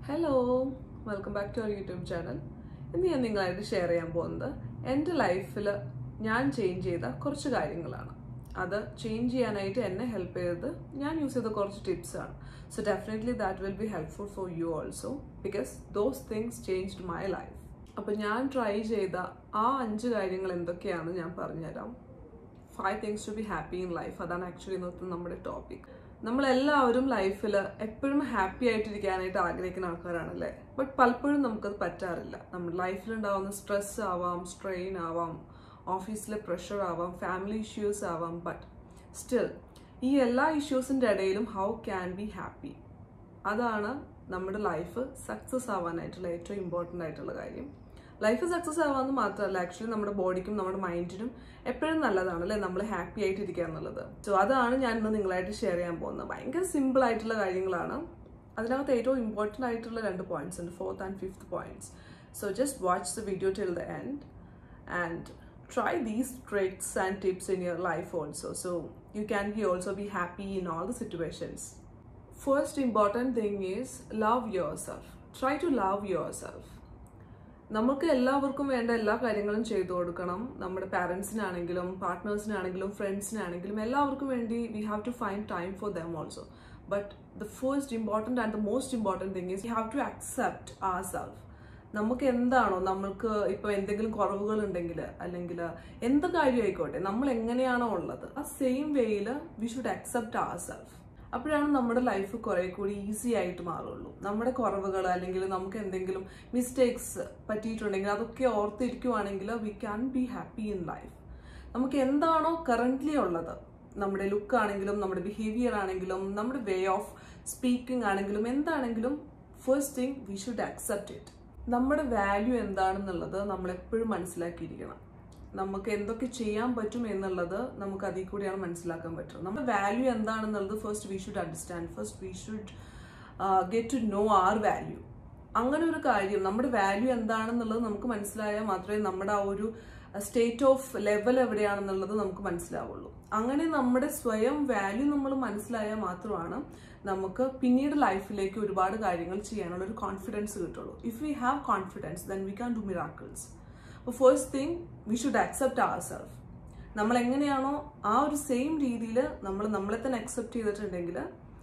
Hello welcome back to our YouTube channel ഇന്ന് ഞാൻ നിങ്ങളായിട്ട് ഷെയർ ചെയ്യാൻ പോകുന്നത് എൻ്റെ ലൈഫിൽ ഞാൻ ചേഞ്ച് ചെയ്ത കുറച്ച് കാര്യങ്ങളാണ് അത് ചേഞ്ച് ചെയ്യാനായിട്ട് എന്നെ ഹെൽപ്പ് ചെയ്തത് ഞാൻ യൂസ് ചെയ്ത കുറച്ച് ടിപ്സ് ആണ് so definitely that will be helpful for you also because those things changed my life അപ്പോൾ ഞാൻ ട്രൈ ചെയ്ത ആ അഞ്ച് കാര്യങ്ങൾ എന്തൊക്കെയാണെന്ന് ഞാൻ പറഞ്ഞുതരാം five things to be happy in life അതാണ് ആക്ച്വലി ഇന്നത്തെ നമ്മുടെ ടോപ്പിക് നമ്മളെല്ലാവരും ലൈഫിൽ എപ്പോഴും ഹാപ്പി ആയിട്ടിരിക്കാനായിട്ട് ആഗ്രഹിക്കുന്ന ആൾക്കാരാണല്ലേ ബട്ട് പലപ്പോഴും നമുക്കത് പറ്റാറില്ല നമ്മുടെ ലൈഫിൽ ഉണ്ടാവുന്ന സ്ട്രെസ് ആവാം സ്ട്രെയിൻ ആവാം ഓഫീസിലെ പ്രഷർ ആവാം ഫാമിലി ഇഷ്യൂസ് ആവാം ബട്ട് സ്റ്റിൽ ഈ എല്ലാ ഇഷ്യൂസിൻ്റെ ഇടയിലും ഹൗ ക്യാൻ ബി ഹാപ്പി അതാണ് നമ്മുടെ ലൈഫ് സക്സസ് ആവാനായിട്ടുള്ള ഏറ്റവും ഇമ്പോർട്ടൻ്റ് ആയിട്ടുള്ള കാര്യം ലൈഫ് സക്സസ് ആവാന്ന് മാത്രമല്ല ആക്ച്വലി നമ്മുടെ ബോഡിക്കും നമ്മുടെ മൈൻഡിനും എപ്പോഴും നല്ലതാണ് അല്ലേ നമ്മൾ ഹാപ്പി ആയിട്ടിരിക്കുക എന്നുള്ളത് സോ അതാണ് ഞാൻ ഇന്ന് നിങ്ങളായിട്ട് ഷെയർ ചെയ്യാൻ പോകുന്നത് ഭയങ്കര സിമ്പിൾ ആയിട്ടുള്ള കാര്യങ്ങളാണ് അതിനകത്ത് ഏറ്റവും ഇമ്പോർട്ടൻ്റ് ആയിട്ടുള്ള രണ്ട് പോയിന്റ്സ് ഉണ്ട് fourth and fifth points so just watch the video till the end and try these tricks and tips in your life also so you can be also be happy in all the situations first important thing is love yourself try to love yourself നമുക്ക് എല്ലാവർക്കും വേണ്ട എല്ലാ കാര്യങ്ങളും ചെയ്തു കൊടുക്കണം നമ്മുടെ പാരൻസിനാണെങ്കിലും പാർട്ട്നേഴ്സിനാണെങ്കിലും ഫ്രണ്ട്സിനാണെങ്കിലും എല്ലാവർക്കും വേണ്ടി we have to find time for them also but the first important and the most important thing is you have to accept our self നമുക്ക് എന്താണോ നമ്മൾക്ക് ഇപ്പോൾ എന്തെങ്കിലും കുറവുകൾ ഉണ്ടെങ്കിൽ അല്ലെങ്കിൽ എന്ത് കാര്യം ആയിക്കോട്ടെ നമ്മൾ എങ്ങനെയാണോ ഉള്ളത് ആ സെയിം വേയിൽ we should accept our self അപ്പോഴാണ് നമ്മുടെ ലൈഫ് കുറെ കൂടി ഈസി ആയിട്ട് മാറുള്ളൂ നമ്മുടെ കുറവുകൾ അല്ലെങ്കിൽ നമുക്ക് എന്തെങ്കിലും മിസ്റ്റേക്സ് പറ്റിയിട്ടുണ്ടെങ്കിൽ അതൊക്കെ ഓർത്തിരിക്കുവാണെങ്കിൽ we can be happy in life നമുക്ക് എന്താണോ കറൻ്റ്ലി ഉള്ളത് നമ്മുടെ ലുക്ക് ആണെങ്കിലും നമ്മുടെ ബിഹേവിയർ ആണെങ്കിലും നമ്മുടെ വേ ഓഫ് സ്പീക്കിംഗ് ആണെങ്കിലും എന്താണെങ്കിലും first thing we should accept it നമ്മുടെ വാല്യൂ എന്താണെന്നുള്ളത് നമ്മൾ എപ്പോഴും മനസ്സിലാക്കിയിരിക്കണം നമുക്ക് എന്തൊക്കെ ചെയ്യാൻ പറ്റും എന്നുള്ളത് നമുക്ക് അതിൽ കൂടിയാണ് മനസ്സിലാക്കാൻ പറ്റും നമ്മുടെ വാല്യൂ എന്താണെന്നുള്ളത് first we should understand first we should get to know our value അങ്ങനെ ഒരു കാര്യം നമ്മുടെ വാല്യൂ എന്താണെന്നുള്ളത് നമുക്ക് മനസ്സിലായാൽ മാത്രമേ നമ്മുടെ ആ ഒരു സ്റ്റേറ്റ് ഓഫ് ലെവൽ എവിടെയാണെന്നുള്ളത് നമുക്ക് മനസ്സിലാവുള്ളൂ അങ്ങനെ നമ്മുടെ സ്വയം വാല്യൂ നമ്മൾ മനസ്സിലായാൽ മാത്രമാണ് നമുക്ക് പിന്നീട് ലൈഫിലേക്ക് ഒരുപാട് കാര്യങ്ങൾ ചെയ്യാനുള്ള ഒരു കോൺഫിഡൻസ് കിട്ടുള്ളൂ if we have confidence then we can do miracles അപ്പോൾ first thing we should accept our self നമ്മൾ എങ്ങനെയാണോ ആ ഒരു സെയിം രീതിയിൽ നമ്മൾ നമ്മളെ തന്നെ അക്സെപ്റ്റ് ചെയ്തിട്ടുണ്ടെങ്കിൽ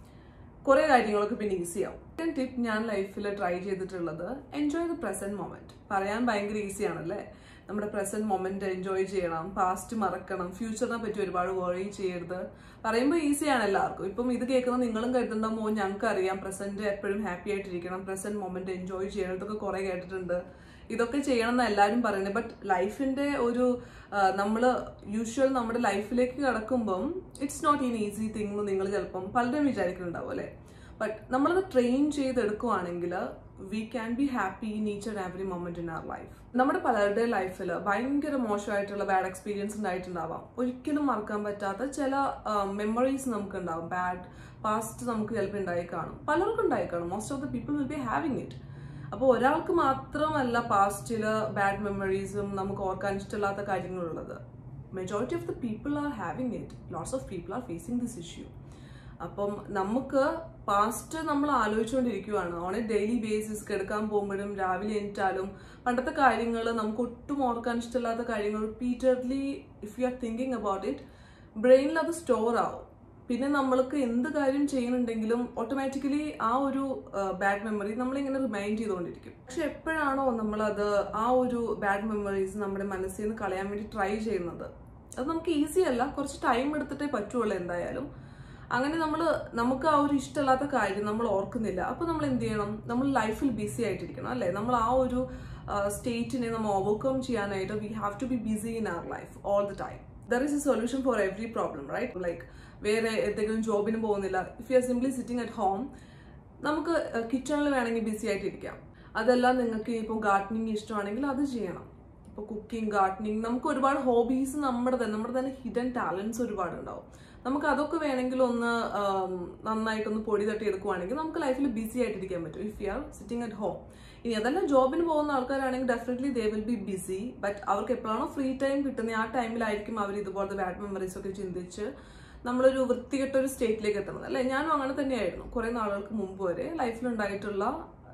കുറേ കാര്യങ്ങളൊക്കെ പിന്നെ ഈസി ആവും സെക്കൻഡ് ടിപ്പ് ഞാൻ ലൈഫിൽ ട്രൈ ചെയ്തിട്ടുള്ളത് എൻജോയ് ദ പ്രസന്റ് മൊമെന്റ് പറയാൻ ഭയങ്കര ഈസി ആണല്ലേ നമ്മുടെ പ്രസന്റ് മൊമെന്റ് എൻജോയ് ചെയ്യണം പാസ്റ്റ് മറക്കണം ഫ്യൂച്ചറിനെ പറ്റി ഒരുപാട് വറി ചെയ്യരുത് പറയുമ്പോൾ ഈസിയാണ് എല്ലാവർക്കും ഇപ്പം ഇത് കേൾക്കുന്ന നിങ്ങളും കരുതുന്നുണ്ടാമോ ഞങ്ങൾക്ക് അറിയാം പ്രസന്റ് എപ്പോഴും ഹാപ്പി ആയിട്ടിരിക്കണം പ്രസന്റ് മൊമെന്റ് എൻജോയ് ചെയ്യണം ഇതൊക്കെ കുറേ കേട്ടിട്ടുണ്ട് ഇതൊക്കെ ചെയ്യണം എന്ന് എല്ലാവരും പറയുന്നത് ബട്ട് ലൈഫിന്റെ ഒരു നമ്മൾ യൂഷ്വൽ നമ്മുടെ ലൈഫിലേക്ക് കടക്കുമ്പം it's not in easy thing എന്ന് നിങ്ങൾ ചിലപ്പം പലരും വിചാരിക്കുന്നുണ്ടാവും അല്ലേ ബട്ട് നമ്മളത് ട്രെയിൻ ചെയ്തെടുക്കുവാണെങ്കിൽ we can be happy in each and every moment in our life നമ്മുടെ പലരുടെ ലൈഫിൽ ഭയങ്കര മോശമായിട്ടുള്ള ബാഡ് എക്സ്പീരിയൻസ് ഉണ്ടായിട്ടുണ്ടാവാം ഒരിക്കലും മറക്കാൻ പറ്റാത്ത ചില മെമ്മറീസ് നമുക്ക് ഉണ്ടാവും ബാഡ് പാസ്റ്റ് നമുക്ക് ചിലപ്പോൾ ഉണ്ടായി കാണും പലർക്കും ഉണ്ടായി കാണും most of the people will be having it അപ്പോൾ ഒരാൾക്ക് മാത്രമല്ല പാസ്റ്റിൽ ബാഡ് മെമ്മറീസും നമുക്ക് ഓർക്കാൻ ഇഷ്ടമില്ലാത്ത കാര്യങ്ങളുള്ളത് majority of the people are having it lots of people are facing this issue അപ്പം നമുക്ക് പാസ്റ്റ് നമ്മൾ ആലോചിച്ചുകൊണ്ടിരിക്കുവാണ് ഓൺ എ ഡെയിലി ബേസിസ് കിടക്കാൻ പോകുമ്പോഴും രാവിലെ എണീറ്റാലും പണ്ടത്തെ കാര്യങ്ങൾ നമുക്ക് ഒട്ടും ഓർക്കാൻ ഇഷ്ടമില്ലാത്ത കാര്യങ്ങൾ repeatedly if you are thinking about it ബ്രെയിനിൽ അത് സ്റ്റോർ ആവും പിന്നെ നമ്മൾക്ക് എന്ത് കാര്യം ചെയ്യുന്നുണ്ടെങ്കിലും ഓട്ടോമാറ്റിക്കലി ആ ഒരു ബാഡ് മെമ്മറി നമ്മളിങ്ങനെ റിമൈൻഡ് ചെയ്തുകൊണ്ടിരിക്കും പക്ഷെ എപ്പോഴാണോ നമ്മളത് ആ ഒരു ബാഡ് മെമ്മറീസ് നമ്മുടെ മനസ്സിൽ നിന്ന് കളയാൻ വേണ്ടി ട്രൈ ചെയ്യുന്നത് അത് നമുക്ക് ഈസി അല്ല കുറച്ച് ടൈം എടുത്തിട്ടേ പറ്റുള്ളൂ എന്തായാലും അങ്ങനെ നമ്മൾ നമുക്ക് ആ ഒരു ഇഷ്ടമില്ലാത്ത കാര്യം നമ്മൾ ഓർക്കുന്നില്ല അപ്പോൾ നമ്മൾ എന്ത് ചെയ്യണം നമ്മൾ ലൈഫിൽ ബിസി ആയിട്ടിരിക്കണം അല്ലേ നമ്മൾ ആ ഒരു സ്റ്റേറ്റിനെ നമ്മൾ ഓവർകം ചെയ്യാനായിട്ട് we have to be busy in our life all the time there is a solution for every problem right like വേറെ എന്തെങ്കിലും ജോബിന് പോകുന്നില്ല if you are simply sitting at home നമുക്ക് കിച്ചണിൽ വേണമെങ്കിൽ ബിസി ആയിട്ടിരിക്കാം അതല്ല നിങ്ങൾക്ക് ഇപ്പം ഗാർഡനിങ് ഇഷ്ടമാണെങ്കിൽ അത് ചെയ്യണം ഇപ്പോൾ കുക്കിംഗ് ഗാർഡനിങ് നമുക്ക് ഒരുപാട് ഹോബീസ് നമ്മുടെ തന്നെ നമ്മുടെ തന്നെ ഹിഡൻ ടാലൻസ് ഒരുപാട് ഉണ്ടാവും നമുക്ക് അതൊക്കെ വേണമെങ്കിൽ ഒന്ന് നന്നായിട്ടൊന്ന് പൊടി തട്ടി എടുക്കുവാണെങ്കിൽ നമുക്ക് ലൈഫിൽ ബിസി ആയിട്ടിരിക്കാൻ പറ്റും if you are sitting at home ഇനി അതല്ല ജോബിന് പോകുന്ന ആൾക്കാരാണെങ്കിൽ definitely they will be busy but അവർക്ക് എപ്പോഴാണോ ഫ്രീ ടൈം കിട്ടുന്നത് ആ ടൈമിലായിരിക്കും അവർ ഇതുപോലത്തെ ബാഡ് മെമ്മറീസ് ഒക്കെ ചിന്തിച്ച് നമ്മളൊരു വൃത്തികെട്ട ഒരു സ്റ്റേറ്റിലേക്ക് എത്തുന്നത് അല്ലേ ഞാനും അങ്ങനെ തന്നെയായിരുന്നു കുറേ നാളുകൾക്ക് മുമ്പ് വരെ ലൈഫിൽ ഉണ്ടായിട്ടുള്ള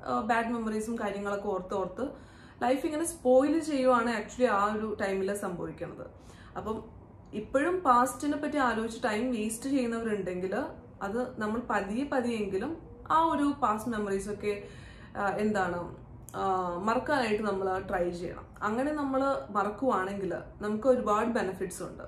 ബാഡ് മെമ്മറീസും കാര്യങ്ങളൊക്കെ ഓർത്ത് ഓർത്ത് ലൈഫ് ഇങ്ങനെ സ്പോയിൽ ചെയ്യുവാണ് ആക്ച്വലി ആ ഒരു ടൈമിൽ സംഭവിക്കുന്നത് അപ്പം ഇപ്പോഴും പാസ്റ്റിനെ പറ്റി ആലോചിച്ച് ടൈം വേസ്റ്റ് ചെയ്യുന്നവരുണ്ടെങ്കിൽ അത് നമ്മൾ പതിയെ പതിയെങ്കിലും ആ ഒരു പാസ്റ്റ് മെമ്മറീസ് ഒക്കെ ആ, എന്താണ് ആ, മറക്കാനായിട്ട് നമ്മൾ ട്രൈ ചെയ്യണം അങ്ങനെ നമ്മൾ മറക്കുവാണെങ്കിൽ നമുക്ക് ഒരുപാട് ബെനിഫിറ്റ്സ് ഉണ്ട്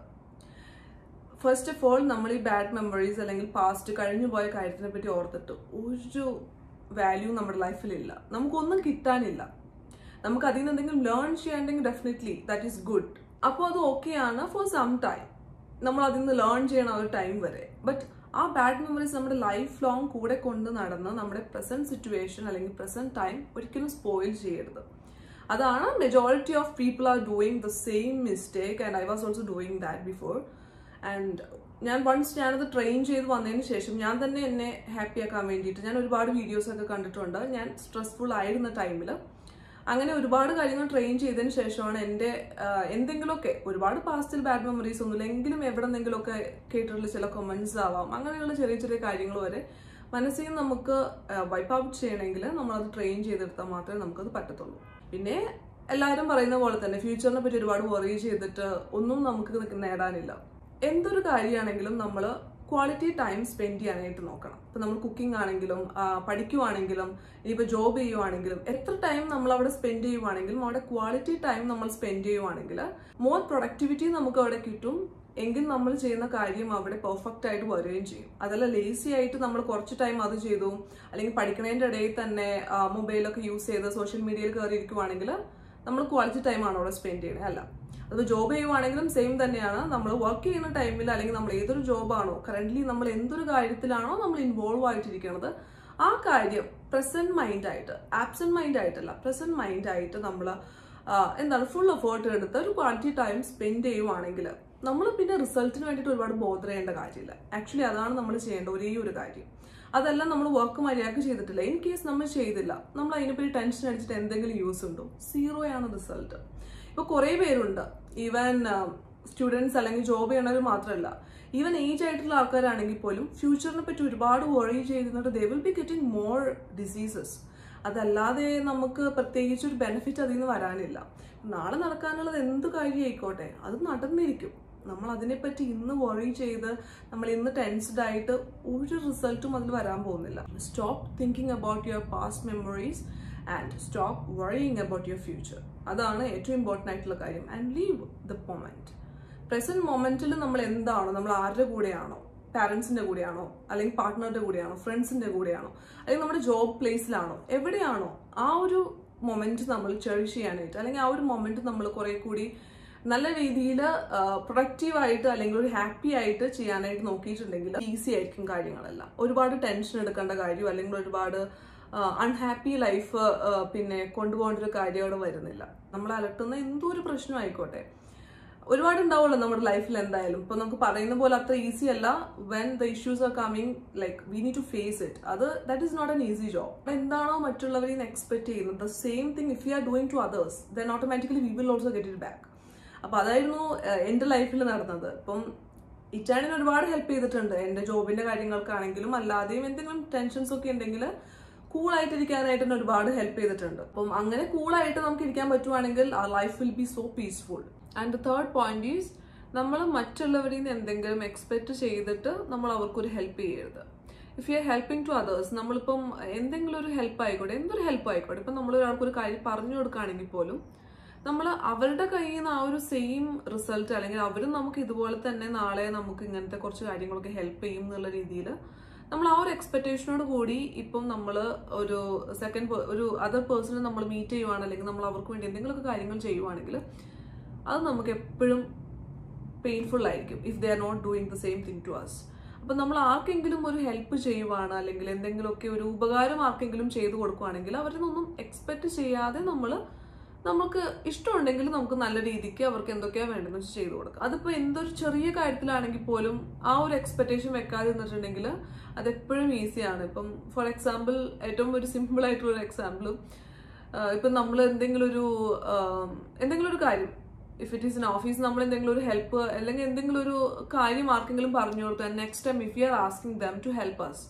ഫസ്റ്റ് ഓഫ് ഓൾ നമ്മൾ ഈ ബാഡ് മെമ്മറീസ് അല്ലെങ്കിൽ പാസ്റ്റ് കഴിഞ്ഞു പോയ കാര്യത്തിനെ പറ്റി ഓർത്തിട്ട് ഒരു വാല്യൂ നമ്മുടെ ലൈഫിലില്ല നമുക്കൊന്നും കിട്ടാനില്ല നമുക്ക് അതിൽ നിന്ന് എന്തെങ്കിലും ലേൺ ചെയ്യാണ്ടെങ്കിൽ ഡെഫിനറ്റ്ലി ദാറ്റ് ഈസ് ഗുഡ് അപ്പോൾ അത് ഓക്കെയാണ് ഫോർ സം ടൈം നമ്മൾ അതിൽ നിന്ന് ലേൺ ചെയ്യണം ആ ഒരു ടൈം വരെ ബട്ട് ആ ബാഡ് മെമ്മറീസ് നമ്മുടെ ലൈഫ് ലോങ് കൂടെ കൊണ്ട് നടന്ന് നമ്മുടെ പ്രസന്റ് സിറ്റുവേഷൻ അല്ലെങ്കിൽ പ്രസന്റ് ടൈം ഒരിക്കലും സ്പോയിൽ ചെയ്യരുത് അതാണ് majority of people are doing the same mistake and I was also doing that before and ഞാൻ വൺസ് ഞാനത് ട്രെയിൻ ചെയ്ത് വന്നതിന് ശേഷം ഞാൻ തന്നെ എന്നെ ഹാപ്പി ആക്കാൻ വേണ്ടിയിട്ട് ഞാൻ ഒരുപാട് വീഡിയോസ് ഒക്കെ കണ്ടിട്ടുണ്ട് ഞാൻ സ്ട്രെസ്ഫുൾ ആയിരുന്ന ടൈമിൽ അങ്ങനെ ഒരുപാട് കാര്യങ്ങൾ ട്രെയിൻ ചെയ്തതിന് ശേഷമാണ് എൻ്റെ ആഹ്, എന്തെങ്കിലുമൊക്കെ ഒരുപാട് പാസ്റ്റിൽ ബാഡ് മെമ്മറീസ് ഒന്നുമില്ല എങ്കിലും എവിടെ നിന്നെങ്കിലുമൊക്കെ കേട്ടിട്ടുള്ള ചില കമൻസ് ആവാം അങ്ങനെയുള്ള ചെറിയ ചെറിയ കാര്യങ്ങൾ വരെ മനസ്സിൽ നിന്ന് നമുക്ക് വൈപ്പ് ഔട്ട് ചെയ്യണമെങ്കിൽ നമ്മളത് ട്രെയിൻ ചെയ്തെടുത്താൽ മാത്രമേ നമുക്കത് പറ്റത്തുള്ളൂ പിന്നെ എല്ലാവരും പറയുന്ന പോലെ തന്നെ ഫ്യൂച്ചറിനെ പറ്റി ഒരുപാട് വറി ചെയ്തിട്ട് ഒന്നും നമുക്ക് നേടാനില്ല എന്തൊരു കാര്യമാണെങ്കിലും നമ്മൾ ക്വാളിറ്റി ടൈം സ്പെൻഡ് ചെയ്യാനായിട്ട് നോക്കണം ഇപ്പം നമ്മൾ കുക്കിംഗ് ആണെങ്കിലും ആ, പഠിക്കുവാണെങ്കിലും ഇനിയിപ്പോൾ ജോബ് ചെയ്യുവാണെങ്കിലും എത്ര ടൈം നമ്മൾ അവിടെ സ്പെൻഡ് ചെയ്യുവാണെങ്കിലും അവിടെ ക്വാളിറ്റി ടൈം നമ്മൾ സ്പെൻഡ് ചെയ്യുവാണെങ്കിൽ മോർ പ്രൊഡക്ടിവിറ്റി നമുക്ക് അവിടെ കിട്ടും എങ്കിൽ നമ്മൾ ചെയ്യുന്ന കാര്യം അവിടെ പെർഫെക്റ്റ് ആയിട്ട് വരികയും ചെയ്യും അതല്ല ലേസി ആയിട്ട് നമ്മൾ കുറച്ച് ടൈം അത് ചെയ്തു അല്ലെങ്കിൽ പഠിക്കണതിൻ്റെ ഇടയിൽ തന്നെ മൊബൈലൊക്കെ യൂസ് ചെയ്ത് സോഷ്യൽ മീഡിയയിൽ കയറി ഇരിക്കുവാണെങ്കിൽ നമ്മൾ ക്വാളിറ്റി ടൈമാണ് അവിടെ സ്പെൻഡ് ചെയ്യണേ അല്ല അത് ജോബ് ചെയ്യുവാണെങ്കിലും സെയിം തന്നെയാണ് നമ്മൾ വർക്ക് ചെയ്യുന്ന ടൈമിൽ അല്ലെങ്കിൽ നമ്മൾ ഏതൊരു ജോബാണോ കറന്റ് നമ്മൾ എന്തൊരു കാര്യത്തിലാണോ നമ്മൾ ഇൻവോൾവ് ആയിട്ടിരിക്കുന്നത് ആ കാര്യം പ്രസന്റ് മൈൻഡ് ആയിട്ട് ആബ്സെന്റ് മൈൻഡ് ആയിട്ടല്ല പ്രസന്റ് മൈൻഡ് ആയിട്ട് നമ്മൾ എന്താണ് ഫുൾ എഫേർട്ട് എടുത്ത് ഒരു ക്വാളിറ്റി ടൈം സ്പെൻഡ് ചെയ്യുവാണെങ്കിൽ നമ്മൾ പിന്നെ റിസൾട്ടിന് വേണ്ടിയിട്ട് ഒരുപാട് ബോധർ ചെയ്യേണ്ട കാര്യമില്ല ആക്ച്വലി അതാണ് നമ്മൾ ചെയ്യേണ്ട ഒരേ ഒരു കാര്യം അതെല്ലാം നമ്മൾ വർക്ക് മര്യാദക്ക് ചെയ്തിട്ടില്ല ഇൻ കേസ് നമ്മൾ ചെയ്തില്ല നമ്മൾ അതിനെപ്പറ്റി ടെൻഷൻ അടിച്ചിട്ട് എന്തെങ്കിലും യൂസ് ഉണ്ടോ സീറോയാണ് റിസൾട്ട് ഇപ്പൊ കുറെ പേരുണ്ട് ഈവൻ സ്റ്റുഡൻസ് അല്ലെങ്കിൽ ജോബ് ചെയ്യണവർ മാത്രമല്ല ഈവൻ ഏജ് ആയിട്ടുള്ള ആൾക്കാരാണെങ്കിൽ പോലും ഫ്യൂച്ചറിനെ പറ്റി ഒരുപാട് വറി ചെയ്തിട്ട് they will be getting more diseases അതല്ലാതെ നമുക്ക് പ്രത്യേകിച്ച് ഒരു ബെനിഫിറ്റ് അതിൽ നിന്ന് വരാനില്ല നാളെ നടക്കാനുള്ളത് എന്ത് കാര്യം ആയിക്കോട്ടെ അത് നടന്നിരിക്കും നമ്മൾ അതിനെപ്പറ്റി ഇന്ന് വറി ചെയ്ത് നമ്മൾ ഇന്ന് ടെൻസ്ഡ് ആയിട്ട് ഒരു റിസൾട്ടും അതിൽ വരാൻ പോകുന്നില്ല stop thinking about your past memories and stop worrying about your future അതാണ് ഏറ്റവും ഇമ്പോർട്ടൻ്റ് ആയിട്ടുള്ള കാര്യം and live the moment present മൊമെന്റിൽ നമ്മൾ എന്താണോ നമ്മൾ ആരുടെ കൂടെയാണോ പാരൻസിന്റെ കൂടെയാണോ അല്ലെങ്കിൽ പാർട്ട്ണറുടെ കൂടെയാണോ ഫ്രണ്ട്സിന്റെ കൂടെയാണോ അല്ലെങ്കിൽ നമ്മുടെ ജോബ് പ്ലേസിലാണോ എവിടെയാണോ ആ ഒരു മൊമെന്റ് നമ്മൾ ചെറിഷ് ചെയ്യാനായിട്ട് അല്ലെങ്കിൽ ആ ഒരു മൊമെന്റ് നമ്മൾ കുറെ കൂടി നല്ല രീതിയിൽ പ്രൊഡക്റ്റീവ് ആയിട്ട് അല്ലെങ്കിൽ ഒരു ഹാപ്പി ആയിട്ട് ചെയ്യാനായിട്ട് നോക്കിയിട്ടുണ്ടെങ്കിൽ ഈസി ആയിരിക്കും കാര്യങ്ങളെല്ലാം ഒരുപാട് ടെൻഷൻ എടുക്കേണ്ട കാര്യം അല്ലെങ്കിൽ ഒരുപാട് അൺഹാപ്പി ലൈഫ് പിന്നെ കൊണ്ടുപോകേണ്ട ഒരു കാര്യം അവിടെ വരുന്നില്ല നമ്മൾ അലട്ടുന്ന എന്തോ ഒരു പ്രശ്നം ആയിക്കോട്ടെ ഒരുപാട് ഉണ്ടാവുമല്ലോ നമ്മുടെ ലൈഫിൽ എന്തായാലും ഇപ്പൊ നമുക്ക് പറയുന്ന പോലെ അത്ര ഈസി അല്ല when the issues are coming like we need to face it അത് that is not an easy job എന്താണോ മറ്റുള്ളവരിൽ നിന്ന് എക്സ്പെക്ട് ചെയ്യുന്നത് the same thing if you are doing to others then automatically we will also get it back അപ്പൊ അതായിരുന്നു ഏഹ്, എന്റെ ലൈഫിൽ നടന്നത് ഇപ്പം ഇറ്റാനിന് ഒരുപാട് ഹെൽപ്പ് ചെയ്തിട്ടുണ്ട് എന്റെ ജോബിന്റെ കാര്യങ്ങൾക്കാണെങ്കിലും അല്ലാതെയും എന്തെങ്കിലും ടെൻഷൻസ് ഒക്കെ ഉണ്ടെങ്കിൽ കൂളായിട്ടിരിക്കാനായിട്ട് എന്നെ ഒരുപാട് ഹെൽപ്പ് ചെയ്തിട്ടുണ്ട് അപ്പം അങ്ങനെ കൂളായിട്ട് നമുക്ക് ഇരിക്കാൻ പറ്റുവാണെങ്കിൽ ആ life will be so peaceful and third point is നമ്മൾ മറ്റുള്ളവരിൽ നിന്ന് എന്തെങ്കിലും എക്സ്പെക്ട് ചെയ്തിട്ട് നമ്മൾ അവർക്കൊരു ഹെൽപ്പ് ചെയ്യരുത് if you are helping to others നമ്മളിപ്പം എന്തെങ്കിലും ഒരു ഹെൽപ്പ് ആയിക്കോട്ടെ എന്തൊരു ഹെൽപ്പ് ആയിക്കോട്ടെ ഇപ്പം നമ്മൾ ഒരാൾക്ക് ഒരു കാര്യം പറഞ്ഞു കൊടുക്കുകയാണെങ്കിൽ പോലും നമ്മൾ അവരുടെ കയ്യിൽ നിന്ന് ആ ഒരു സെയിം റിസൾട്ട് അല്ലെങ്കിൽ അവരും നമുക്ക് ഇതുപോലെ തന്നെ നാളെ നമുക്ക് ഇങ്ങനത്തെ കുറച്ച് കാര്യങ്ങളൊക്കെ ഹെൽപ്പ് ചെയ്യും എന്നുള്ള രീതിയിൽ നമ്മൾ ആ ഒരു എക്സ്പെക്ടേഷനോട് കൂടി ഇപ്പം നമ്മൾ ഒരു സെക്കൻഡ് ഒരു അതർ പേഴ്സണെ നമ്മൾ മീറ്റ് ചെയ്യുവാണ് അല്ലെങ്കിൽ നമ്മൾ അവർക്ക് വേണ്ടി എന്തെങ്കിലുമൊക്കെ കാര്യങ്ങൾ ചെയ്യുവാണെങ്കിൽ അത് നമുക്ക് എപ്പോഴും പെയിൻഫുൾ ആയിരിക്കും if they are not doing the same thing to us അപ്പം നമ്മൾ ആർക്കെങ്കിലും ഒരു ഹെൽപ്പ് ചെയ്യുവാണ് അല്ലെങ്കിൽ എന്തെങ്കിലുമൊക്കെ ഒരു ഉപകാരം ആർക്കെങ്കിലും ചെയ്തു കൊടുക്കുകയാണെങ്കിൽ അവരിൽ നിന്നൊന്നും എക്സ്പെക്ട് ചെയ്യാതെ നമ്മൾ നമുക്ക് ഇഷ്ടമുണ്ടെങ്കിൽ നമുക്ക് നല്ല രീതിക്ക് അവർക്ക് എന്തൊക്കെയാണ് വേണ്ടതെന്ന് വെച്ച് ചെയ്തു കൊടുക്കാം അതിപ്പോൾ എന്തൊരു ചെറിയ കാര്യത്തിലാണെങ്കിൽ പോലും ആ ഒരു എക്സ്പെക്ടേഷൻ വെക്കാതെ നിന്നിട്ടുണ്ടെങ്കിൽ അതെപ്പോഴും ഈസിയാണ് ഇപ്പം ഫോർ എക്സാമ്പിൾ ഏറ്റവും ഒരു സിമ്പിൾ ആയിട്ടുള്ള ഒരു എക്സാമ്പിൾ ഇപ്പം നമ്മൾ എന്തെങ്കിലും ഒരു ആം, എന്തെങ്കിലും ഒരു കാര്യം if it is in office നമ്മൾ എന്തെങ്കിലും ഒരു ഹെൽപ്പ് അല്ലെങ്കിൽ എന്തെങ്കിലും ഒരു കാര്യം ആർക്കെങ്കിലും പറഞ്ഞു കൊടുത്താൽ next time if you are asking them to help us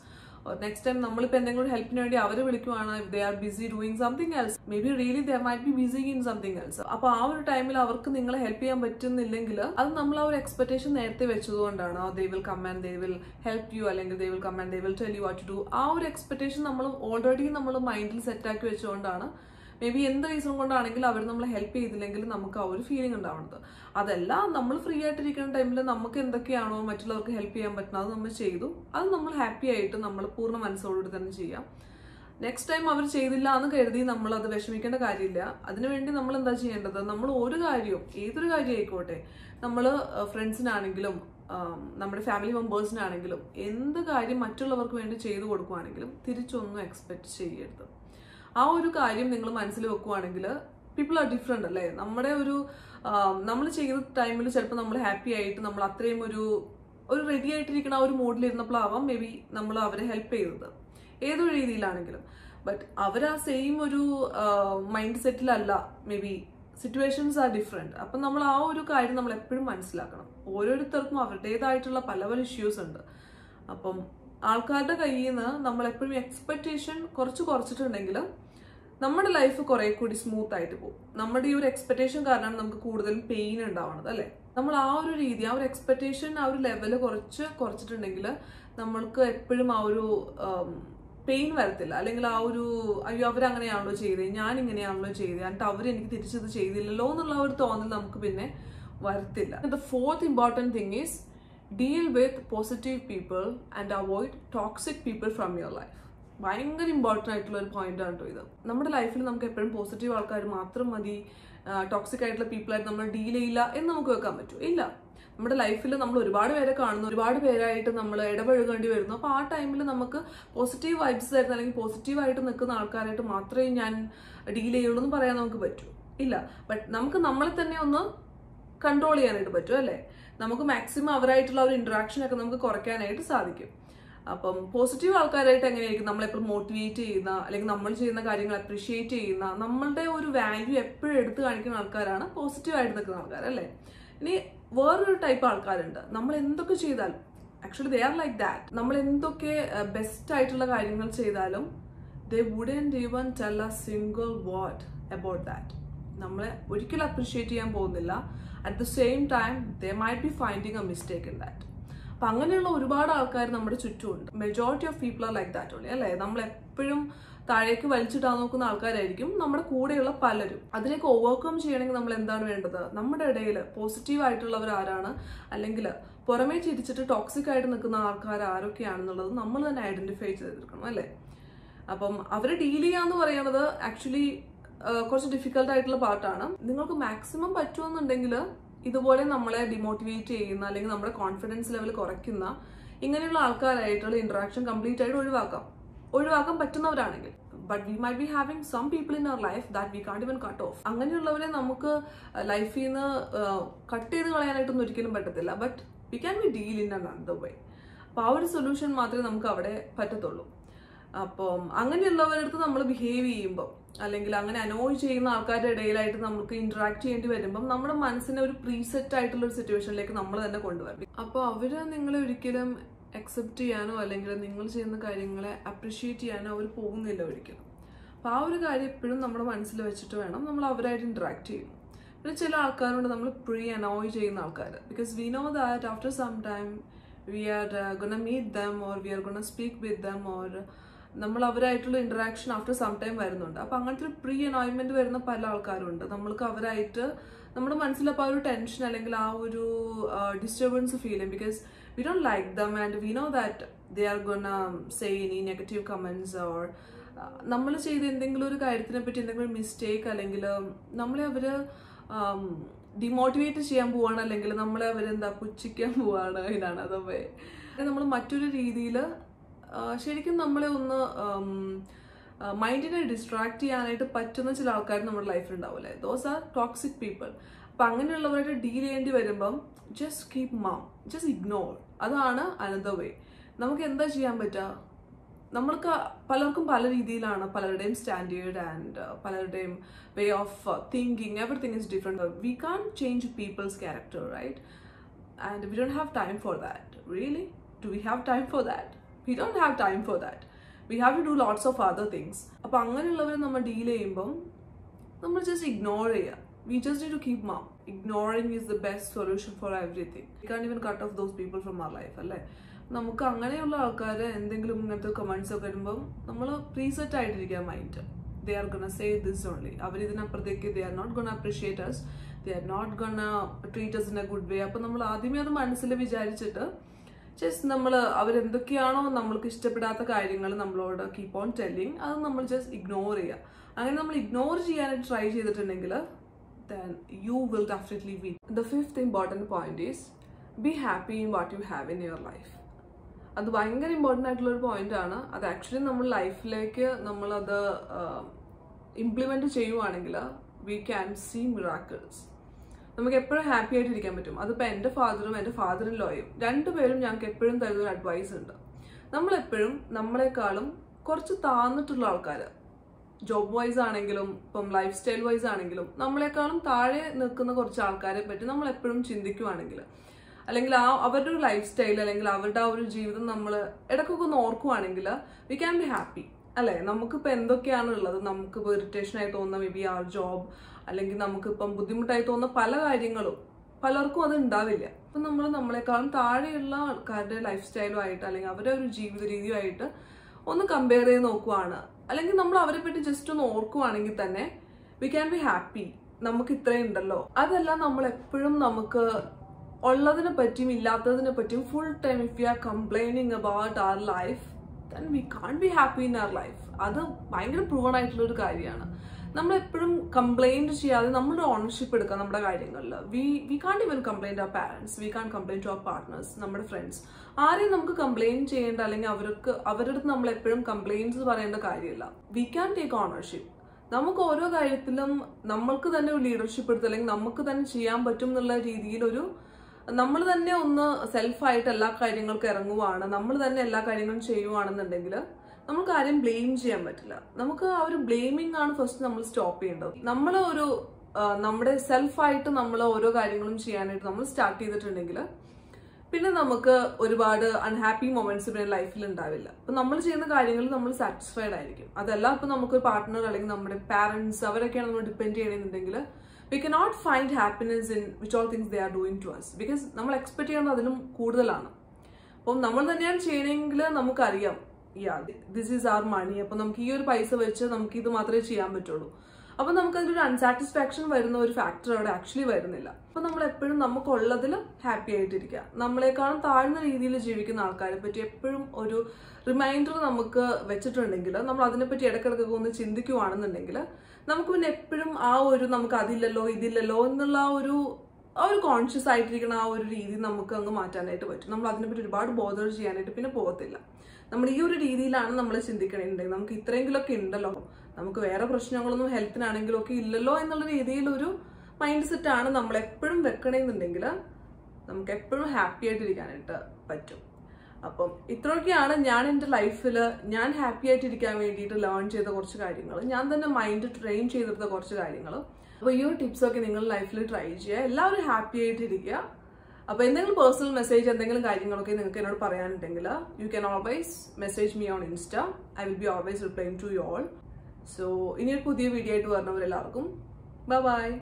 next time നമ്മളിപ്പോൾ എന്തെങ്കിലും ഹെൽപ്പിന് വേണ്ടി അവർ വിളിക്കുവാണ് if they are busy doing something else maybe really they might be busy in something else അപ്പോൾ ആ ഒരു ടൈമിൽ അവർക്ക് നിങ്ങളെ ഹെൽപ്പ് ചെയ്യാൻ പറ്റുന്നില്ലെങ്കിൽ അത് നമ്മൾ ആ ഒരു എക്സ്പെക്ടേഷൻ നേരത്തെ വെച്ചതുകൊണ്ടാണ് they will come and they will help you അല്ലെങ്കിൽ they will come and they will tell you what to do ആ ഒരു എക്സ്പെക്ടേഷൻ നമ്മൾ ഓൾറെഡി നമ്മൾ മൈൻഡിൽ സെറ്റാക്കി വെച്ചുകൊണ്ടാണ് മേ ബി എന്ത് റീസൺ കൊണ്ടാണെങ്കിലും അവർ നമ്മളെ ഹെൽപ്പ് ചെയ്തില്ലെങ്കിൽ നമുക്ക് ആ ഒരു ഫീലിംഗ് ഉണ്ടാവുന്നത് അതല്ല നമ്മൾ ഫ്രീ ആയിട്ടിരിക്കുന്ന ടൈമിൽ നമുക്ക് എന്തൊക്കെയാണോ മറ്റുള്ളവർക്ക് ഹെൽപ്പ് ചെയ്യാൻ പറ്റുന്നത് അത് നമ്മൾ ചെയ്തു അത് നമ്മൾ ഹാപ്പി ആയിട്ട് നമ്മൾ പൂർണ്ണ മനസ്സോടുകൂടി തന്നെ ചെയ്യാം നെക്സ്റ്റ് ടൈം അവർ ചെയ്തില്ല എന്ന് കരുതി നമ്മൾ അത് വിഷമിക്കേണ്ട കാര്യമില്ല അതിനുവേണ്ടി നമ്മൾ എന്താ ചെയ്യേണ്ടത് നമ്മൾ ഒരു കാര്യവും ഏതൊരു കാര്യം ആയിക്കോട്ടെ നമ്മൾ ഫ്രണ്ട്സിനാണെങ്കിലും നമ്മുടെ ഫാമിലി മെമ്പേഴ്സിനാണെങ്കിലും എന്ത് കാര്യം മറ്റുള്ളവർക്ക് വേണ്ടി ചെയ്തു കൊടുക്കുവാണെങ്കിലും തിരിച്ചൊന്നും എക്സ്പെക്ട് ചെയ്യരുത് ആ ഒരു കാര്യം നിങ്ങൾ മനസ്സിൽ വെക്കുവാണെങ്കിൽ പീപ്പിൾ ആർ ഡിഫറെൻ്റ് അല്ലേ നമ്മുടെ ഒരു നമ്മൾ ചെയ്യുന്ന ടൈമിൽ ചിലപ്പോൾ നമ്മൾ ഹാപ്പി ആയിട്ട് നമ്മൾ അത്രയും ഒരു ഒരു റെഡി ആയിട്ടിരിക്കുന്ന ആ ഒരു മൂഡിലിരുന്നപ്പോഴാവാം മേ ബി നമ്മൾ അവരെ ഹെൽപ്പ് ചെയ്തത് ഏതൊരു രീതിയിലാണെങ്കിലും ബട്ട് അവർ ആ സെയിം ഒരു മൈൻഡ് സെറ്റിലല്ല maybe situations are different അപ്പം നമ്മൾ ആ ഒരു കാര്യം നമ്മൾ എപ്പോഴും മനസ്സിലാക്കണം ഓരോരുത്തർക്കും അവരുടേതായിട്ടുള്ള പല പല ഇഷ്യൂസ് ഉണ്ട് അപ്പം ആൾക്കാരുടെ കയ്യിൽ നിന്ന് നമ്മൾ എപ്പോഴും എക്സ്പെക്റ്റേഷൻ കുറച്ച് കുറച്ചിട്ടുണ്ടെങ്കിൽ നമ്മുടെ ലൈഫ് കുറെ കൂടി സ്മൂത്ത് ആയിട്ട് പോകും നമ്മുടെ ഈ ഒരു എക്സ്പെക്ടേഷൻ കാരണമാണ് നമുക്ക് കൂടുതലും പെയിൻ ഉണ്ടാവുന്നത് അല്ലേ നമ്മൾ ആ ഒരു രീതി ആ ഒരു എക്സ്പെക്ടേഷൻ ആ ഒരു ലെവല് കുറച്ച് കുറച്ചിട്ടുണ്ടെങ്കിൽ നമ്മൾക്ക് എപ്പോഴും ആ ഒരു പെയിൻ വരത്തില്ല അല്ലെങ്കിൽ ആ ഒരു അയ്യോ അവരങ്ങനെയാണല്ലോ ചെയ്തത് ഞാൻ ഇങ്ങനെയാണല്ലോ ചെയ്തത് എന്നിട്ട് അവർ എനിക്ക് തിരിച്ചത് ചെയ്തില്ലല്ലോ എന്നുള്ള ഒരു തോന്നൽ നമുക്ക് പിന്നെ വരത്തില്ല the fourth important thing is deal with positive people and avoid toxic people from your life ഭയങ്കര ഇമ്പോർട്ടൻ്റ് ആയിട്ടുള്ള ഒരു പോയിന്റ് ആണ് കേട്ടോ ഇത് നമ്മുടെ ലൈഫിൽ നമുക്ക് എപ്പോഴും പോസിറ്റീവ് ആൾക്കാർ മാത്രം മതി ടോക്സിക് ആയിട്ടുള്ള പീപ്പിളായിട്ട് നമ്മൾ ഡീൽ ചെയ്യില്ല എന്ന് നമുക്ക് വെക്കാൻ പറ്റൂ ഇല്ല നമ്മുടെ ലൈഫിൽ നമ്മൾ ഒരുപാട് പേരെ കാണുന്നു ഒരുപാട് പേരായിട്ട് നമ്മൾ ഇടപഴകേണ്ടി വരുന്നു അപ്പോൾ ആ ടൈമിൽ നമുക്ക് പോസിറ്റീവ് വൈബ്സ് തരുന്ന അല്ലെങ്കിൽ പോസിറ്റീവായിട്ട് നിൽക്കുന്ന ആൾക്കാരായിട്ട് മാത്രമേ ഞാൻ ഡീൽ ചെയ്യുള്ളൂ എന്ന് പറയാൻ നമുക്ക് പറ്റൂ ഇല്ല ബട്ട് നമുക്ക് നമ്മളെ തന്നെ ഒന്ന് കൺട്രോൾ ചെയ്യാനായിട്ട് പറ്റും അല്ലേ നമുക്ക് മാക്സിമം അവരായിട്ടുള്ള ഒരു ഇന്ററാക്ഷൻ ഒക്കെ നമുക്ക് കുറയ്ക്കാനായിട്ട് സാധിക്കും അപ്പം പോസിറ്റീവ് ആൾക്കാരായിട്ട് എങ്ങനെയായിരിക്കും നമ്മളെപ്പോഴും മോട്ടിവേറ്റ് ചെയ്യുന്ന അല്ലെങ്കിൽ നമ്മൾ ചെയ്യുന്ന കാര്യങ്ങൾ അപ്രീഷിയേറ്റ് ചെയ്യുന്ന നമ്മളുടെ ഒരു വാല്യൂ എപ്പോഴും എടുത്തു കാണിക്കുന്ന ആൾക്കാരാണ് പോസിറ്റീവായിട്ട് നിൽക്കുന്ന ആൾക്കാർ അല്ലേ ഇനി വേറൊരു ടൈപ്പ് ആൾക്കാരുണ്ട് നമ്മൾ എന്തൊക്കെ ചെയ്താലും actually they are like that നമ്മൾ എന്തൊക്കെ ബെസ്റ്റ് ആയിട്ടുള്ള കാര്യങ്ങൾ ചെയ്താലും they wouldn't even tell a single word about that നമ്മളെ ഒരിക്കലും അപ്രീഷിയേറ്റ് ചെയ്യാൻ പോകുന്നില്ല at the same time they might be finding a mistake in that അപ്പൊ അങ്ങനെയുള്ള ഒരുപാട് ആൾക്കാർ നമ്മുടെ ചുറ്റുമുണ്ട് majority of people are like that only അല്ലേ നമ്മൾ എപ്പോഴും താഴേക്ക് വലിച്ചിടാൻ നോക്കുന്ന ആൾക്കാരായിരിക്കും നമ്മുടെ കൂടെയുള്ള പലരും അതിലേക്ക് ഓവർകം ചെയ്യണമെങ്കിൽ നമ്മൾ എന്താണ് വേണ്ടത് നമ്മുടെ ഇടയിൽ പോസിറ്റീവ് ആയിട്ടുള്ളവർ ആരാണ് അല്ലെങ്കിൽ പുറമേ ചിരിച്ചിട്ട് ടോക്സിക് ആയിട്ട് നിൽക്കുന്ന ആൾക്കാർ ആരൊക്കെയാണെന്നുള്ളത് നമ്മൾ തന്നെ ഐഡന്റിഫൈ ചെയ്തെടുക്കണം അല്ലേ അപ്പം അവരെ ഡീൽ ചെയ്യാന്ന് പറയുന്നത് ആക്ച്വലി കുറച്ച് ഡിഫിക്കൽട്ട് ആയിട്ടുള്ള പാർട്ടാണ് നിങ്ങൾക്ക് മാക്സിമം പറ്റുമെന്നുണ്ടെങ്കിൽ ഇതുപോലെ നമ്മളെ ഡിമോട്ടിവേറ്റ് ചെയ്യുന്ന അല്ലെങ്കിൽ നമ്മുടെ കോൺഫിഡൻസ് ലെവൽ കുറയ്ക്കുന്ന ഇങ്ങനെയുള്ള ആൾക്കാരായിട്ടുള്ള ഇന്ററാക്ഷൻ കംപ്ലീറ്റ് ആയിട്ട് ഒഴിവാക്കാം ഒഴിവാക്കാൻ പറ്റുന്നവരാണെങ്കിൽ but we may be having some people in our life that we can't even cut off അങ്ങനെയുള്ളവരെ നമുക്ക് ലൈഫിൽ നിന്ന് കട്ട് ചെയ്ത് കളയാനായിട്ടൊന്നും ഒരിക്കലും പറ്റത്തില്ല but we can be deal in another way അപ്പോൾ ആ ഒരു സൊല്യൂഷൻ മാത്രമേ നമുക്ക് അവിടെ പറ്റത്തുള്ളൂ അപ്പം അങ്ങനെയുള്ളവരുടെ അടുത്ത് നമ്മൾ ബിഹേവ് ചെയ്യുമ്പോൾ അല്ലെങ്കിൽ അങ്ങനെ അനോയ് ചെയ്യുന്ന ആൾക്കാരുടെ ഇടയിലായിട്ട് നമുക്ക് ഇന്ററാക്ട് ചെയ്യേണ്ടി വരുമ്പം നമ്മുടെ മനസ്സിനെ ഒരു പ്രീസെറ്റ് ആയിട്ടുള്ള ഒരു സിറ്റുവേഷനിലേക്ക് നമ്മൾ തന്നെ കൊണ്ടുവരും അപ്പോൾ അവര് നിങ്ങളെ ഒരിക്കലും അക്സെപ്റ്റ് ചെയ്യാനോ അല്ലെങ്കിൽ നിങ്ങൾ ചെയ്യുന്ന കാര്യങ്ങളെ അപ്രിഷ്യേറ്റ് ചെയ്യാനോ അവർ പോകുന്നില്ല ഒരിക്കലും അപ്പോൾ ആ ഒരു കാര്യം എപ്പോഴും നമ്മുടെ മനസ്സിൽ വെച്ചിട്ട് വേണം നമ്മൾ അവരായിട്ട് ഇന്ററാക്ട് ചെയ്യും പിന്നെ ചില ആൾക്കാരുണ്ട് നമ്മൾ പ്രീ അനോയ് ചെയ്യുന്ന ആൾക്കാർ because we know that after some time we are gonna meet them or we are gonna speak with them or നമ്മൾ അവരായിട്ടുള്ള ഇന്ററാക്ഷൻ ആഫ്റ്റർ സം ടൈം വരുന്നുണ്ട് അപ്പം അങ്ങനത്തെ ഒരു പ്രീ അനോയ്മെന്റ് വരുന്ന പല ആൾക്കാരുണ്ട് നമ്മൾക്ക് അവരായിട്ട് നമ്മുടെ മനസ്സിലപ്പോൾ ആ ഒരു ടെൻഷൻ അല്ലെങ്കിൽ ആ ഒരു ഡിസ്റ്റർബൻസ് ഫീൽ ചെയ്യും because we don't like them and we know that they are gonna say any negative comments or നമ്മൾ ചെയ്ത എന്തെങ്കിലും ഒരു കാര്യത്തിനെ പറ്റി എന്തെങ്കിലും മിസ്റ്റേക്ക് അല്ലെങ്കിൽ നമ്മളെ അവർ ഡിമോട്ടിവേറ്റ് ചെയ്യാൻ പോവാണ് അല്ലെങ്കിൽ നമ്മളെ അവരെന്താ പുച്ഛിക്കാൻ പോവാണ് ഇതാണ് അതൊക്കെ നമ്മൾ മറ്റൊരു രീതിയിൽ ശരിക്കും നമ്മളെ ഒന്ന് മൈൻഡിനെ ഡിസ്ട്രാക്ട് ചെയ്യാനായിട്ട് പറ്റുന്ന ചില ആൾക്കാർ നമ്മുടെ ലൈഫിൽ ഉണ്ടാവില്ലേ ദോസ് ആർ ടോക്സിക് പീപ്പിൾ അപ്പം അങ്ങനെയുള്ളവരായിട്ട് ഡീൽ ചെയ്യേണ്ടി വരുമ്പം just keep mum just ignore അതാണ് അനദർ വേ നമുക്ക് എന്താ ചെയ്യാൻ പറ്റുക നമ്മൾക്ക് പലർക്കും പല രീതിയിലാണ് പലരുടെയും സ്റ്റാൻഡേർഡ് ആൻഡ് പലരുടെയും way of thinking everything is different we can't change people's character right and we don't have time for that really do we have time for that we don't have time for that we have to do lots of other things അപ്പോൾ അങ്ങനെയുള്ളവരെ നമ്മൾ deal ചെയ്യുമ്പം നമ്മൾ just ignore ചെയ്യുക we just need to keep mum ignoring is the best solution for everything we can even cut off those people from our life അല്ലേ നമുക്ക് അങ്ങനെയുള്ള ആൾക്കാർ എന്തെങ്കിലും ഇങ്ങനത്തെ കമൻസ് ഒക്കെ വരുമ്പം നമ്മൾ പ്രീസെറ്റ് ആയിട്ടിരിക്കുക mind they are gonna say this only അവർ ഇതിനപ്പുറത്തേക്ക് they are not gonna appreciate us they are not gonna treat us in a good way അപ്പം നമ്മൾ ആദ്യമേ അത് മനസ്സിൽ വിചാരിച്ചിട്ട് ജസ്റ്റ് നമ്മൾ അവരെന്തൊക്കെയാണോ നമ്മൾക്ക് ഇഷ്ടപ്പെടാത്ത കാര്യങ്ങൾ നമ്മളോട് കീപ്പ് ഓൺ ടെല്ലിങ് അത് നമ്മൾ ജസ്റ്റ് ഇഗ്നോർ ചെയ്യുക അങ്ങനെ നമ്മൾ ഇഗ്നോർ ചെയ്യാനായിട്ട് ട്രൈ ചെയ്തിട്ടുണ്ടെങ്കിൽ then you will definitely win. The fifth important point is be happy in what you have in your life. അത് ഭയങ്കര ഇമ്പോർട്ടൻ്റ് ആയിട്ടുള്ള ഒരു പോയിന്റ് ആണ് അത് ആക്ച്വലി നമ്മൾ ലൈഫിലേക്ക് നമ്മളത് ഇംപ്ലിമെന്റ് ചെയ്യുവാണെങ്കിൽ വി ക്യാൻ സീ മിറാക്കിൾസ് നമുക്ക് എപ്പോഴും ഹാപ്പി ആയിട്ട് ഇരിക്കാൻ പറ്റും അതിപ്പോൾ എൻ്റെ ഫാദറും എൻ്റെ ഫാദറിൻ ലോയും രണ്ടുപേരും ഞങ്ങൾക്ക് എപ്പോഴും തരുന്ന ഒരു അഡ്വൈസ് ഉണ്ട് നമ്മളെപ്പോഴും നമ്മളെക്കാളും കുറച്ച് താന്നിട്ടുള്ള ആൾക്കാർ ജോബ് വൈസ് ആണെങ്കിലും ഇപ്പം ലൈഫ് സ്റ്റൈൽ വൈസ് ആണെങ്കിലും നമ്മളെക്കാളും താഴെ നിൽക്കുന്ന കുറച്ച് ആൾക്കാരെ പറ്റി നമ്മൾ എപ്പോഴും ചിന്തിക്കുവാണെങ്കിൽ അല്ലെങ്കിൽ ആ അവരുടെ ഒരു ലൈഫ് സ്റ്റൈൽ അല്ലെങ്കിൽ അവരുടെ ആ ഒരു ജീവിതം നമ്മൾ ഇടയ്ക്കൊക്കെ ഒന്ന് ഓർക്കുവാണെങ്കിൽ വി ക്യാൻ ബി ഹാപ്പി അല്ലേ നമുക്കിപ്പോൾ എന്തൊക്കെയാണ് ഉള്ളത് നമുക്കിപ്പോൾ ഇറിറ്റേഷൻ ആയി തോന്നുന്ന മേ ബി ആ ജോബ് അല്ലെങ്കിൽ നമുക്കിപ്പം ബുദ്ധിമുട്ടായി തോന്നുന്ന പല കാര്യങ്ങളും പലർക്കും അത് ഉണ്ടാവില്ല അപ്പം നമ്മൾ നമ്മളെക്കാളും താഴെയുള്ള ആൾക്കാരുടെ ലൈഫ് സ്റ്റൈലുമായിട്ട് അല്ലെങ്കിൽ അവരുടെ ഒരു ജീവിത രീതിയുമായിട്ട് ഒന്ന് കമ്പയർ ചെയ്ത് നോക്കുവാണ് അല്ലെങ്കിൽ നമ്മൾ അവരെ പറ്റി ജസ്റ്റ് ഒന്ന് ഓർക്കുവാണെങ്കിൽ തന്നെ വി ക്യാൻ ബി ഹാപ്പി നമുക്ക് ഇത്രയും ഉണ്ടല്ലോ അതല്ല നമ്മൾ എപ്പോഴും നമുക്ക് ഉള്ളതിനെ പറ്റിയും ഇല്ലാത്തതിനെ പറ്റിയും full time if you are complaining about our life then we can't be happy in our life അത് ഭയങ്കര പ്രൂവൺ ആയിട്ടുള്ള ഒരു കാര്യമാണ് നമ്മൾ എപ്പോഴും കംപ്ലൈന്റ് ചെയ്യാതെ നമ്മുടെ ഓണർഷിപ്പ് എടുക്കുക നമ്മുടെ കാര്യങ്ങളിൽ V we can even complaint our parents we can complaint to our partners നമ്മുടെ ഫ്രണ്ട്സ് ആരെയും നമുക്ക് കംപ്ലൈൻറ്റ് ചെയ്യേണ്ട അല്ലെങ്കിൽ അവർക്ക് അവരുടെ അടുത്ത് നമ്മൾ എപ്പോഴും കംപ്ലൈൻറ്റ്സ് പറയേണ്ട കാര്യമില്ല വി ക്യാൻ ടേക്ക് ഓണർഷിപ്പ് നമുക്ക് ഓരോ കാര്യത്തിലും നമ്മൾക്ക് തന്നെ ഒരു ലീഡർഷിപ്പ് എടുത്ത് അല്ലെങ്കിൽ നമുക്ക് തന്നെ ചെയ്യാൻ പറ്റും എന്നുള്ള രീതിയിൽ ഒരു നമ്മൾ തന്നെ ഒന്ന് സെൽഫായിട്ട് എല്ലാ കാര്യങ്ങൾക്കും ഇറങ്ങുവാണ് നമ്മൾ തന്നെ എല്ലാ കാര്യങ്ങളും ചെയ്യുവാണെന്നുണ്ടെങ്കിൽ നമുക്ക് ആരെയും ബ്ലെയിം ചെയ്യാൻ പറ്റില്ല നമുക്ക് ആ ഒരു ബ്ലെയിമിംഗ് ആണ് ഫസ്റ്റ് നമ്മൾ സ്റ്റോപ്പ് ചെയ്യേണ്ടത് നമ്മൾ ഒരു നമ്മുടെ സെൽഫായിട്ട് നമ്മൾ ഓരോ കാര്യങ്ങളും ചെയ്യാനായിട്ട് നമ്മൾ സ്റ്റാർട്ട് ചെയ്തിട്ടുണ്ടെങ്കിൽ പിന്നെ നമുക്ക് ഒരുപാട് അൺഹാപ്പി മൊമെന്റ്സ് പിന്നെ ലൈഫിൽ ഉണ്ടാവില്ല അപ്പൊ നമ്മൾ ചെയ്യുന്ന കാര്യങ്ങളിൽ നമ്മൾ സാറ്റിസ്ഫൈഡ് ആയിരിക്കും അതല്ല ഇപ്പൊ നമുക്ക് പാർട്ട്ണർ അല്ലെങ്കിൽ നമ്മുടെ പാരന്റ്സ് അവരൊക്കെയാണ് നമ്മൾ ഡിപ്പെൻഡ് ചെയ്യണമെന്നുണ്ടെങ്കിൽ we can not find happiness in which all things they are doing to us because നമ്മൾ എക്സ്പെക്ട് ചെയ്യുന്നത് അതിലും കൂടുതലാണ് അപ്പം നമ്മൾ തന്നെയാണ് ചെയ്യണമെങ്കിൽ നമുക്കറിയാം yeah this is our money അപ്പം നമുക്ക് ഈ ഒരു പൈസ വെച്ച് നമുക്ക് ഇത് മാത്രമേ ചെയ്യാൻ പറ്റുള്ളൂ അപ്പൊ നമുക്ക് അതിലൊരു അൺസാറ്റിസ്ഫാക്ഷൻ വരുന്ന ഒരു ഫാക്ടർ അവിടെ ആക്ച്വലി വരുന്നില്ല അപ്പൊ നമ്മൾ എപ്പോഴും നമുക്കുള്ളതിൽ ഹാപ്പി ആയിട്ടിരിക്കുക നമ്മളെക്കാളും താഴ്ന്ന രീതിയിൽ ജീവിക്കുന്ന ആൾക്കാരെ പറ്റി എപ്പോഴും ഒരു റിമൈൻഡർ നമുക്ക് വെച്ചിട്ടുണ്ടെങ്കിൽ നമ്മൾ അതിനെപ്പറ്റി ഇടയ്ക്കിടയ്ക്കൊക്കെ ഒന്ന് ചിന്തിക്കുവാണെന്നുണ്ടെങ്കിൽ നമുക്ക് പിന്നെ എപ്പോഴും ആ ഒരു നമുക്ക് അതില്ലല്ലോ ഇതില്ലല്ലോ എന്നുള്ള ആ ഒരു ആ ഒരു കോൺഷ്യസ് ആയിട്ടിരിക്കുന്ന ആ ഒരു രീതി നമുക്ക് അങ്ങ് മാറ്റാനായിട്ട് പറ്റും നമ്മൾ അതിനെപ്പറ്റി ഒരുപാട് ബോധർ ചെയ്യാനായിട്ട് പിന്നെ പോകത്തില്ല നമ്മൾ ഈ ഒരു രീതിയിലാണ് നമ്മൾ ചിന്തിക്കണമെന്നുണ്ടെങ്കിൽ നമുക്ക് ഇത്രയെങ്കിലൊക്കെ ഉണ്ടല്ലോ നമുക്ക് വേറെ പ്രശ്നങ്ങളൊന്നും ഹെൽത്തിനാണെങ്കിലും ഒക്കെ ഇല്ലല്ലോ എന്നുള്ള രീതിയിൽ ഒരു മൈൻഡ് സെറ്റ് ആണ് നമ്മൾ എപ്പോഴും വെക്കണമെന്നുണ്ടെങ്കിൽ നമുക്ക് എപ്പോഴും ഹാപ്പി ആയിട്ടിരിക്കാനായിട്ട് പറ്റും അപ്പം ഇത്രയൊക്കെയാണ് ഞാൻ എൻ്റെ ലൈഫിൽ ഞാൻ ഹാപ്പി ആയിട്ടിരിക്കാൻ വേണ്ടിയിട്ട് ലേൺ ചെയ്ത കുറച്ച് കാര്യങ്ങൾ ഞാൻ തന്നെ മൈൻഡ് ട്രെയിൻ ചെയ്തെടുത്ത കുറച്ച് കാര്യങ്ങൾ അപ്പോൾ ഈ ഒരു ടിപ്സൊക്കെ നിങ്ങൾ ലൈഫിൽ ട്രൈ ചെയ്യുക എല്ലാവരും ഹാപ്പി ആയിട്ടിരിക്കുക അപ്പോൾ എന്തെങ്കിലും പേഴ്സണൽ മെസ്സേജ് എന്തെങ്കിലും കാര്യങ്ങളൊക്കെ നിങ്ങൾക്ക് എന്നോട് പറയാനുണ്ടെങ്കിൽ you can always message me on Insta I will be always reply to you all so ഇനിയൊരു പുതിയ വീഡിയോ ആയിട്ട് വരുന്നവരെല്ലാവർക്കും ബൈ ബൈ